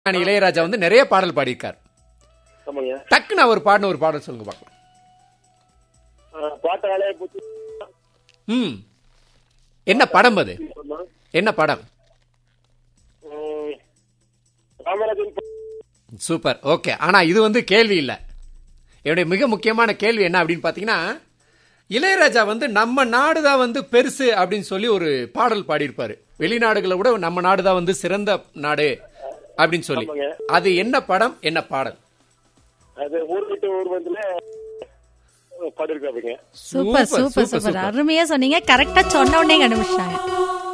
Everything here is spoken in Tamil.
ஞானி இளையராஜா வந்து நிறைய பாடல் பாடியிருக்கார் ஆமாங்க டக்குன்னு அவர் பாடின ஒரு பாடல் சொல்லுங்க பார்க்கலாம் ஆ, பாட்டாலே புத்தி ம் என்ன படம் அது ஆமா. என்ன படம் ம், ராமராஜன் ப- சூப்பர் ஓகே ஆனா இது வந்து கேள்வி இல்ல என்னுடைய மிக முக்கியமான கேள்வி என்ன அப்படின்னு பாத்தீங்கன்னா இளையராஜா வந்து நம்ம நாடு தான் வந்து பெருசு அப்படின்னு சொல்லி ஒரு பாடல் பாடியிருப்பாரு வெளிநாடுகளை விட நம்ம நாடு தான் வந்து சிறந்த நாடு அப்படின்னு சொல்லி ஆமாங்க. அது என்ன படம் என்ன பாடல் அது ஊர் விட்டு ஊர் வந்துல பாடிருக்காங்க சூப்பர் சூப்பர் சூப்பர் அருமையா சொன்னீங்க கரெக்டா சொன்ன உடனே கண்டுபிடிச்சாங்க